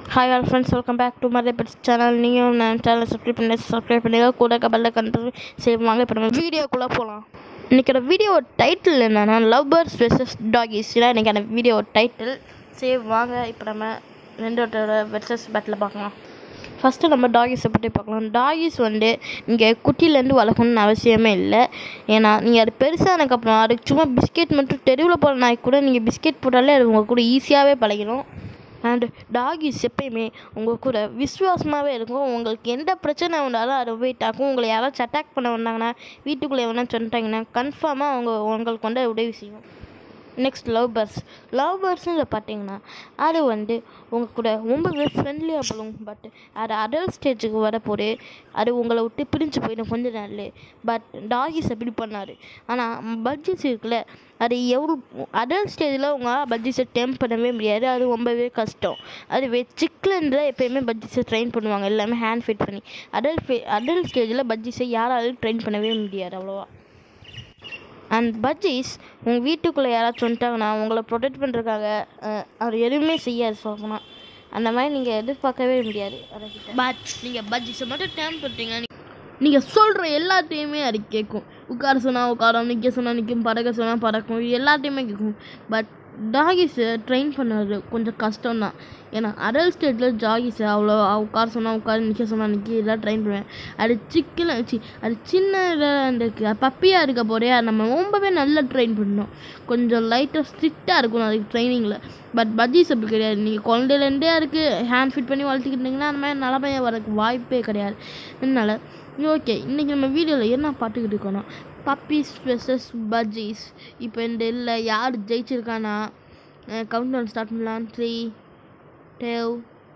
hi all friends welcome back to Madurai pets channel நீங்கள் நம்ம சேனலை சப்ஸ்கிரைப் பண்ணி சப்ஸ்கிரைப் பண்ணுங்க கூட கபலில் கண்டு செய்வாங்க இப்போ நம்ம வீடியோக்குள்ளே போகலாம் இன்றைக்கோட வீடியோ டைட்டில் என்னென்னா லவ் பேர்ட்ஸ் வெர்சஸ் டாகிஸ் இதான் இன்றைக்கான வீடியோ டைட்டில் சரி வாங்க இப்போ நம்ம ரெண்டோட வெர்சஸ் பேட்டில் பார்க்கலாம் ஃபஸ்ட்டு நம்ம டாகிஸை பற்றி பார்க்கலாம் டாகிஸ் வந்து இங்கே குட்டிலேருந்து வளர்க்கணும்னு அவசியமே இல்லை ஏன்னா நீங்கள் அது பெருசானதுக்கப்புறம் அதுக்கு சும்மா பிஸ்கெட் மட்டும் தெருவில் போகிற நாய்க்கு கூட நீங்கள் பிஸ்கெட் போட்டாலே அது உங்கள் கூட ஈஸியாகவே பழகிடும் அண்ட் டாகிஸ் எப்பயுமே உங்கள் கூட விசுவாசமாகவே இருக்கும் உங்களுக்கு எந்த பிரச்சனை வந்தாலும் அது வெயிட் ஆகும் உங்களை யாராச்சும் அட்டாக் பண்ண வந்தாங்கன்னா வீட்டுக்குள்ளே எவனா சொல்லிட்டாங்கன்னா கன்ஃபார்மாக அவங்க உங்களுக்கு வந்து உதவி செய்யும் நெக்ஸ்ட் லவ் பேர்ட்ஸ் லவ் பேர்ட்ஸுங்க பார்த்தீங்கன்னா அது வந்து உங்கள் கூட ரொம்பவே ஃப்ரெண்ட்லியாக பழகும் பட் அது அடல்ட் ஸ்டேஜுக்கு வரப்போது அது உங்களை விட்டு பிரிஞ்சு போயிடும் கொஞ்ச நாள் பட் டாகிஸ் அப்படி பண்ணாரு ஆனால் பட்ஜெட்ஸ் இருக்குல்ல அது எவ்வளோ அடல்ட் ஸ்டேஜில் உங்கள் பட்ஜெட்ஸை டெம் பண்ணவே முடியாது அது ரொம்பவே கஷ்டம் அதுவே சிக்லண்டில் எப்போயுமே பட்ஜெட்ஸை ட்ரெயின் பண்ணுவாங்க எல்லாமே ஹேண்ட் ஃபிட் பண்ணி அடல்ட் ஃபே அடல்ட் ஸ்டேஜில் பட்ஜெட்ஸை யாராலும் ட்ரெயின் பண்ணவே முடியாது அவ்வளோவா அண்ட் பஜ்ஜீஸ் உங்கள் வீட்டுக்குள்ளே யாராச்சும் வந்துட்டாங்கன்னா உங்களை ப்ரொடெக்ட் பண்ணுறதுக்காக அவர் எதுவுமே செய்யாது சொல்லப்போனால் அந்த மாதிரி நீங்கள் எதிர்பார்க்கவே முடியாது அதுக்கிட்ட பட் நீங்கள் பஜ்ஜீஸை மட்டும் டேம் பண்ணிட்டீங்க நீங்கள் சொல்கிற எல்லாத்தையுமே அது கேட்கும் உட்கார சொன்னால் உட்காரம் நிற்க சொன்னால் நிற்கும் பறக்க சொன்னால் பறக்கும் இது எல்லாத்தையுமே கேட்கும் பட் டாகிஸை ட்ரெயின் பண்ணுறது கொஞ்சம் கஷ்டம்தான் ஏன்னா அடல்ட் ஸ்டேட்டில் டாகிஸை அவ்வளோ உட்கார சொன்னால் உட்கார நிற்க சொன்னால் நிற்க இதெல்லாம் ட்ரெயின் பண்ணுவேன் அது சிக்கல சி அது சின்ன அந்த பப்பியாக இருக்க போதே நம்ம ரொம்பவே நல்லா ட்ரெயின் பண்ணணும் கொஞ்சம் லைட்டாக ஸ்ட்ரிக்டாக இருக்கணும் அதுக்கு ட்ரைனிங்கில் பட் பஜ்ஜீஸ் அப்படி கிடையாது நீங்கள் குழந்தையிலேருந்தே இருக்குது ஹேண்ட் ஃபிட் பண்ணி வளர்த்துக்கிட்டிங்கன்னா அந்த மாதிரி நிலமையாக வரதுக்கு வாய்ப்பே கிடையாது அதனால் ஓகே இன்றைக்கி நம்ம வீடியோவில் என்ன பார்த்துக்கிட்டு இருக்கோன்னா பப்பீஸ் வெர்சஸ் பஜ்ஜீஸ் இப்போ இந்த இல்லை யார் ஜெயிச்சிருக்கானா கவுண்ட் டவுன் ஸ்டார்ட் பண்ணலாம் த்ரீ டெவ்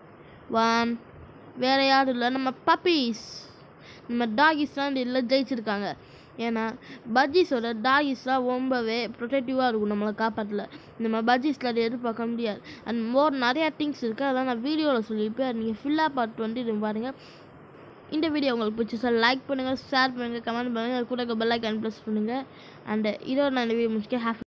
ஒன் வேறு யாரும் இல்லை நம்ம பப்பீஸ் நம்ம டாகிஸ்லாம் இந்த இதில் ஜெயிச்சிருக்காங்க ஏன்னா பஜ்ஜீஸோட டாகிஸ்லாம் ரொம்பவே ப்ரொடெக்டிவாக இருக்கும் நம்மளை காப்பாற்றல நம்ம பஜ்ஜீஸில் அதை எதிர்பார்க்க முடியாது அண்ட் மோர் நிறையா திங்ஸ் இருக்குது அதெல்லாம் நான் வீடியோவில் சொல்லியிருப்பேன் நீங்கள் ஃபில்லாக பார்த்து வந்து இது பாருங்கள் இந்த வீடியோ உங்களுக்கு பிடிச்சிச்சா லைக் பண்ணுங்கள் ஷேர் பண்ணுங்கள் கமெண்ட் பண்ணுங்கள் அது கூட பெல் ஐக்கான் ப்ரெஸ் பண்ணுங்கள் அண்ட் இதோட நான் இந்த வீடியோ முடிச்சுக்க ஹேப்